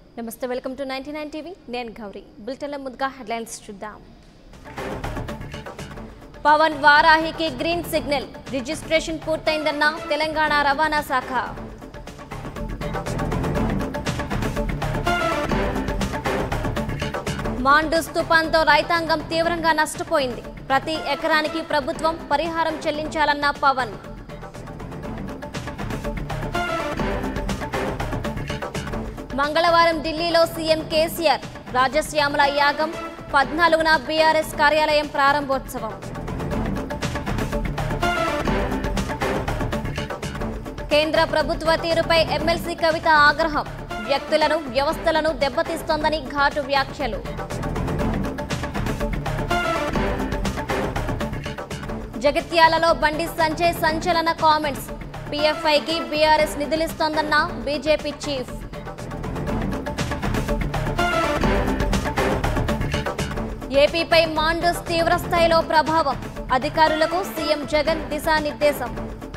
నమస్తే welcome to ninety nine TV నేను గౌరీ బులెటిన్ల ముందుగా హెడ్లైన్స్ చూద్దాం పవన్ వారాహికి గ్రీన్ సిగ్నల్ రిజిస్ట్రేషన్ పూర్తయిందన్న తెలంగాణ రవాణా శాఖ మాండూస్ తుపాన్తో రైతాంగం తీవ్రంగా నష్టపోయింది ప్రతి ఎకరానికి ప్రభుత్వం పరిహారం చెల్లించాలన్న పవన్ మంగళవారం ఢిల్లీలో సీఎం కేసీఆర్ రాజశ్యామల యాగం పద్నాలుగున బీఆర్ఎస్ కార్యాలయం ప్రారంభోత్సవం కేంద్ర ప్రభుత్వ తీరుపై ఎమ్మెల్సీ కవిత ఆగ్రహం వ్యక్తులను వ్యవస్థలను దెబ్బతీస్తోందని ఘాటు వ్యాఖ్యలు జగిత్యాలలో బండి సంజయ్ సంచలన కామెంట్స్ పీఎఫ్ఐకి బీఆర్ఎస్ నిధులిస్తోందన్న బీజేపీ చీఫ్ ఏపీపై మాండూస్ తీవ్ర స్థాయిలో ప్రభావం అధికారులకు సీఎం జగన్ దిశానిర్దేశం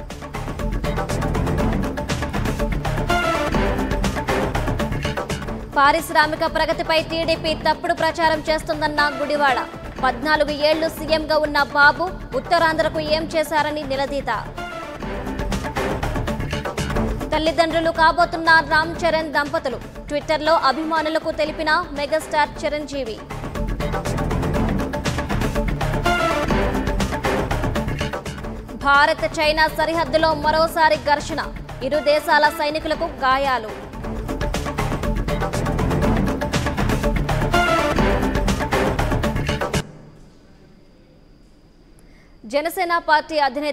పారిశ్రామిక ప్రగతిపై టీడీపీ తప్పుడు ప్రచారం చేస్తుందన్న గుడివాడ పద్నాలుగు ఏళ్లు సీఎంగా ఉన్న బాబు ఉత్తరాంధ్రకు ఏం చేశారని నిలదీత తల్లిదండ్రులు కాబోతున్న రామ్ చరణ్ దంపతులు ట్విట్టర్లో అభిమానులకు తెలిపిన మెగాస్టార్ చిరంజీవి భారత్ చైనా సరిహద్దులో మరోసారి ఘర్షణ ఇరు దేశాల సైనికులకు గాయాలు జనసేన పార్టీ అధినేత